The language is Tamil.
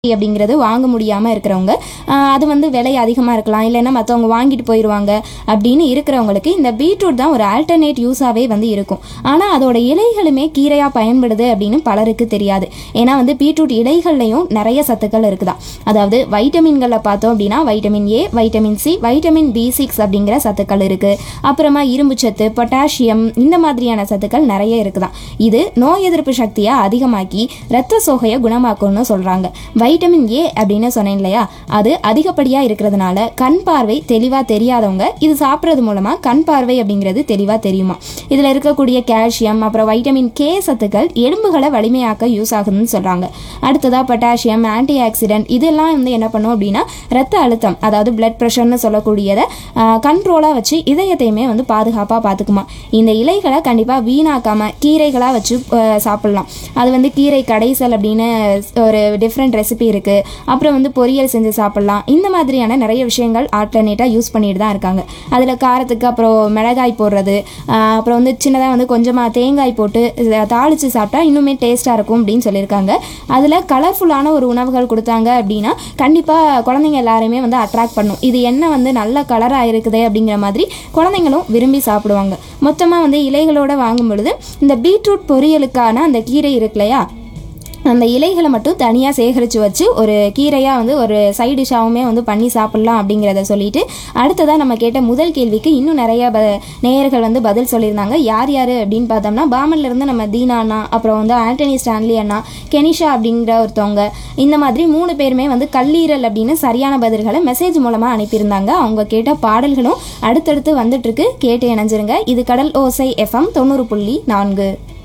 அப்படிங்கிறது வாங்க முடியாமல் இருக்கிறவங்க ஆஹ் அது வந்து விலை அதிகமாக இருக்கலாம் இல்லைன்னா மற்றவங்க வாங்கிட்டு போயிடுவாங்க அப்படின்னு இருக்கிறவங்களுக்கு இந்த பீட்ரூட் தான் ஒரு ஆல்டர்னேட் யூஸாகவே வந்து இருக்கும் ஆனால் அதோட இலைகளுமே கீரையாக பயன்படுது அப்படின்னு பலருக்கு தெரியாது ஏன்னா வந்து பீட்ரூட் இலைகள்லையும் நிறைய சத்துக்கள் இருக்குதாம் அதாவது வைட்டமின்களில் பார்த்தோம் அப்படின்னா vitamin A vitamin C vitamin B six அப்படிங்கிற சத்துக்கள் இருக்குது அப்புறமா இரும்பு சத்து பொட்டாசியம் இந்த மாதிரியான சத்துக்கள் நிறைய இருக்குதாம் இது நோய் எதிர்ப்பு சக்தியை அதிகமாக்கி இரத்த சோகையை குணமாக்கும்னு சொல்கிறாங்க வைட்டமின் ஏ அப்படின்னு சொன்னேன் இல்லையா அது அதிகப்படியாக இருக்கிறதுனால கண் பார்வை தெளிவாக தெரியாதவங்க இது சாப்பிட்றது மூலமாக கண் பார்வை அப்படிங்கிறது தெளிவாக தெரியுமா இதில் இருக்கக்கூடிய கால்சியம் அப்புறம் வைட்டமின் கே சத்துக்கள் எலும்புகளை வலிமையாக்க யூஸ் ஆகுதுன்னு சொல்கிறாங்க அடுத்ததாக பொட்டாசியம் ஆன்டி ஆக்சிடென்ட் இதெல்லாம் வந்து என்ன பண்ணும் அப்படின்னா ரத்த அழுத்தம் அதாவது பிளட் ப்ரெஷர்னு சொல்லக்கூடியதை கண்ட்ரோலாக வச்சு இதயத்தையுமே வந்து பாதுகாப்பாக பார்த்துக்குமா இந்த இலைகளை கண்டிப்பாக வீணாக்காமல் கீரைகளாக வச்சு அஹ், சாப்பிடலாம் அது வந்து கீரை கடைசல் அப்படின்னு ஒரு டிஃப்ரெண்ட் ரெசிபி இருக்குது அப்புறம் வந்து பொரியல் செஞ்சு சாப்பிடலாம் இந்த மாதிரியான நிறைய விஷயங்கள் ஆல்டர்னேட்டாக யூஸ் பண்ணிட்டு தான் இருக்காங்க அதில் காரத்துக்கு அப்புறம் மிளகாய் போடுறது ஆஹ் அப்புறம் வந்து சின்னதாக வந்து கொஞ்சமாக தேங்காய் போட்டு இத தாளித்து சாப்பிட்டா இன்னுமே டேஸ்ட்டாக இருக்கும் அப்படின்னு சொல்லியிருக்காங்க அதில் கலர்ஃபுல்லான ஒரு உணவுகள் கொடுத்தாங்க அப்படின்னா கண்டிப்பாக குழந்தைங்க எல்லாருமே வந்து அட்ராக்ட் பண்ணும் இது என்ன வந்து நல்ல கலராக இருக்குது அப்படிங்கிற மாதிரி குழந்தைங்களும் விரும்பி சாப்பிடுவாங்க மொத்தமாக வந்து இலைகளோட வாங்கும் பொழுது இந்த பீட்ரூட் பொரியலுக்கான அந்த கீரை இருக்கு இல்லையா அந்த இலைகளை மட்டும் தனியாக சேகரித்து வச்சு ஒரு கீரையாக வந்து ஒரு சைடு டிஷ்ஷாகவுமே வந்து பண்ணி சாப்பிட்லாம் அப்படிங்கிறத சொல்லிட்டு அடுத்ததாக நம்ம கேட்ட முதல் கேள்விக்கு இன்னும் நிறைய ப நேயர்கள் வந்து பதில் சொல்லியிருந்தாங்க யார் யார் அப்படின்னு பார்த்தோம்னா பாமன்ல இருந்து நம்ம தீனா அண்ணா அப்புறம் வந்து ஆண்டனி ஸ்டான்லி அண்ணா கெனிஷா அப்படிங்கிற ஒருத்தவங்க இந்த மாதிரி மூணு பேருமே வந்து கல்லீரல் அப்படின்னு சரியான பதில்களை மெசேஜ் மூலமாக அனுப்பியிருந்தாங்க அவங்க கேட்ட பாடல்களும் அடுத்தடுத்து வந்துட்டு இருக்கு கேட்டு இணைஞ்சிருங்க இது கடல் ஓசை எஃப்எம் தொண்ணூறு புள்ளி நான்கு